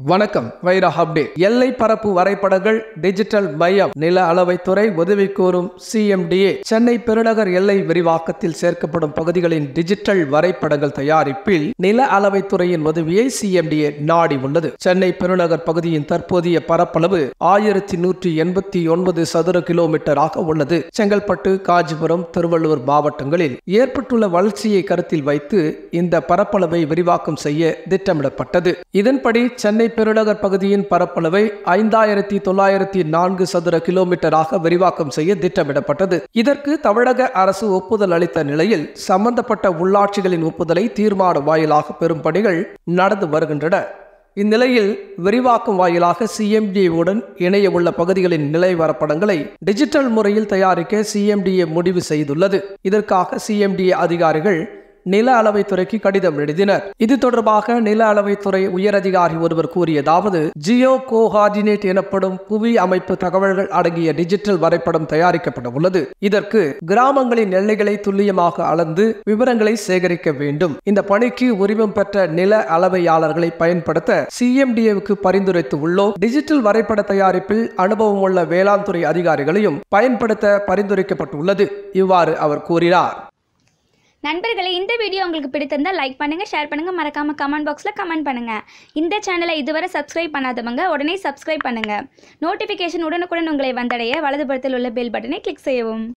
வணக்கம் வைரா அப்டேட் எல்லை பரப்பு வரைபடங்கள் டிஜிட்டல் மையம் நில அளவைத்துறை உதவி கோரும் சிஎம்டிஏ சென்னை பெருநகர் எல்லை விரிவாக்கத்தில் சேர்க்கப்படும் பகுதிகளின் டிஜிட்டல் வரைபடங்கள் தயாரிப்பில் நில அளவைத்துறையின் உதவியை சிஎம்டிஏ நாடி உள்ளது சென்னை பெருநகர் பகுதியின் தற்போதைய பரப்பளவு ஆயிரத்தி நூற்றி எண்பத்தி ஒன்பது சதுர கிலோமீட்டராக உள்ளது செங்கல்பட்டு காஞ்சிபுரம் திருவள்ளூர் மாவட்டங்களில் ஏற்பட்டுள்ள வளர்ச்சியை கருத்தில் வைத்து இந்த பரப்பளவை விரிவாக்கம் செய்ய திட்டமிடப்பட்டது இதன்படி சென்னை பெருநகர் பகுதியின் பரப்பளவை ஐந்தாயிரத்தி தொள்ளாயிரத்தி நான்கு சதுர கிலோமீட்டராக விரிவாக்கம் செய்ய திட்டமிடப்பட்டது இதற்கு தமிழக அரசு ஒப்புதல் அளித்த நிலையில் சம்பந்தப்பட்ட உள்ளாட்சிகளின் ஒப்புதலை தீர்மான வாயிலாக பெறும் பணிகள் நடந்து வருகின்றன இந்நிலையில் விரிவாக்கம் வாயிலாக சிஎம்டிஏவுடன் இணைய உள்ள பகுதிகளின் நிலை வரைபடங்களை டிஜிட்டல் முறையில் தயாரிக்க சிஎம்டிஏ முடிவு செய்துள்ளது இதற்காக சிஎம்டிஏ அதிகாரிகள் நில அளவைத்துறைக்கு கடிதம் எழுதினர் இது தொடர்பாக நில அளவைத்துறை உயரதிகாரி ஒருவர் கூறியதாவது ஜியோ கோஆர்டினேட் எனப்படும் புவி அமைப்பு தகவல்கள் அடங்கிய டிஜிட்டல் வரைபடம் தயாரிக்கப்பட உள்ளது இதற்கு கிராமங்களின் எல்லைகளை துல்லியமாக அளந்து விவரங்களை சேகரிக்க வேண்டும் இந்த பணிக்கு உரிமம் பெற்ற நில அளவையாளர்களை பயன்படுத்த சிஎம்டிஏவுக்கு பரிந்துரைத்து உள்ளோம் டிஜிட்டல் வரைபட தயாரிப்பில் அனுபவம் உள்ள வேளாண் துறை அதிகாரிகளையும் பயன்படுத்த பரிந்துரைக்கப்பட்டுள்ளது இவ்வாறு அவர் கூறினார் நண்பர்களே இந்த வீடியோ உங்களுக்கு பிடித்திருந்தால் லைக் பண்ணுங்க ஷேர் பண்ணுங்க மறக்காம கமெண்ட் பாக்ஸில் கமெண்ட் பண்ணுங்க இந்த சேனலை இதுவரை சப்ஸ்கிரைப் பண்ணாதவங்க உடனே சப்ஸ்கிரைப் பண்ணுங்க நோட்டிஃபிகேஷன் உடனுக்குடன் உங்களை வந்தடைய வலதுபுறத்தில் உள்ள பெல் பட்டனை கிளிக் செய்யவும்